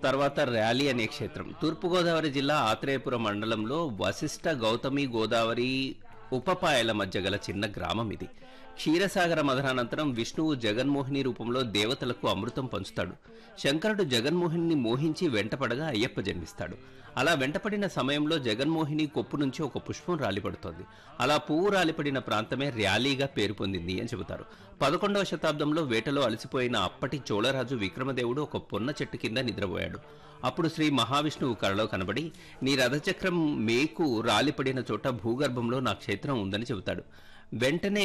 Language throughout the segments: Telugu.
తర్వాత ర్యాలీ అనే క్షేత్రం తూర్పుగోదావరి జిల్లా ఆత్రేయపురం మండలంలో వశిష్ఠ గౌతమి గోదావరి ఉపపాయల మధ్య గల చిన్న గ్రామం ఇది క్షీరసాగర మదనానంతరం విష్ణువు జగన్మోహిని రూపంలో దేవతలకు అమృతం పంచుతాడు శంకరుడు జగన్మోహిని మోహించి వెంటపడగా అయ్యప్ప జన్మిస్తాడు అలా వెంటపడిన సమయంలో జగన్మోహిని కొప్పు నుంచి ఒక పుష్పం రాలిపడుతోంది అలా పువ్వు రాలిపడిన ప్రాంతమే ర్యాలీగా పేరు పొందింది అని చెబుతారు పదకొండవ శతాబ్దంలో వేటలో అలసిపోయిన అప్పటి చోళరాజు విక్రమదేవుడు ఒక పొన్న చెట్టు కింద నిద్రపోయాడు అప్పుడు శ్రీ మహావిష్ణువు కళలో కనబడి నీ రథచక్రం మేకు రాలిపడిన చోట భూగర్భంలో నా క్షేత్రం ఉందని చెబుతాడు వెంటనే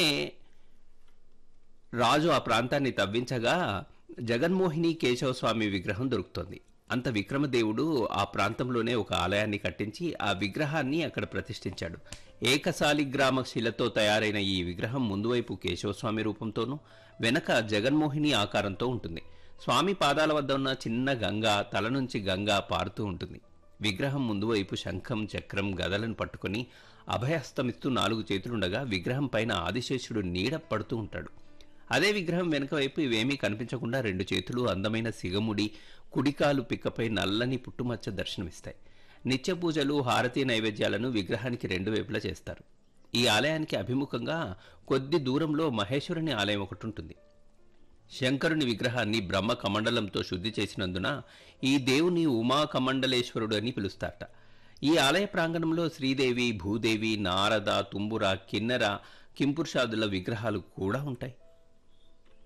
రాజు ఆ ప్రాంతాన్ని తవ్వించగా జగన్మోహిని కేశవ స్వామి విగ్రహం దొరుకుతోంది అంత విక్రమదేవుడు ఆ ప్రాంతంలోనే ఒక ఆలయాన్ని కట్టించి ఆ విగ్రహాన్ని అక్కడ ప్రతిష్ఠించాడు ఏకశాలిగ్రామ శిలతో తయారైన ఈ విగ్రహం ముందువైపు కేశవస్వామి రూపంతోనూ వెనక జగన్మోహిని ఆకారంతో ఉంటుంది స్వామి పాదాల వద్ద ఉన్న చిన్న గంగ తల నుంచి గంగ పారుతూ ఉంటుంది విగ్రహం ముందు వైపు శంఖం చక్రం గదలను పట్టుకొని అభయహస్తమిస్తూ నాలుగు చేతులుండగా విగ్రహం పైన ఆదిశేషుడు నీడ పడుతూ ఉంటాడు అదే విగ్రహం వెనుక వైపు ఇవేమీ కనిపించకుండా రెండు చేతులు అందమైన సిగముడి కుడికాలు పిక్కపై నల్లని పుట్టుమచ్చ దర్శనమిస్తాయి నిత్య పూజలు హారతీ నైవేద్యాలను విగ్రహానికి రెండు వైపులా చేస్తారు ఈ ఆలయానికి అభిముఖంగా కొద్ది దూరంలో మహేశ్వరుని ఆలయం ఒకటి ఉంటుంది శంకరుని విగ్రహాన్ని బ్రహ్మ కమండలంతో శుద్ధి చేసినందున ఈ దేవుని ఉమా కమండలేశ్వరుడు అని పిలుస్తారట ఈ ఆలయ ప్రాంగణంలో శ్రీదేవి భూదేవి నారద తుంబుర కిన్నెర కింపురుషాదుల విగ్రహాలు కూడా ఉంటాయి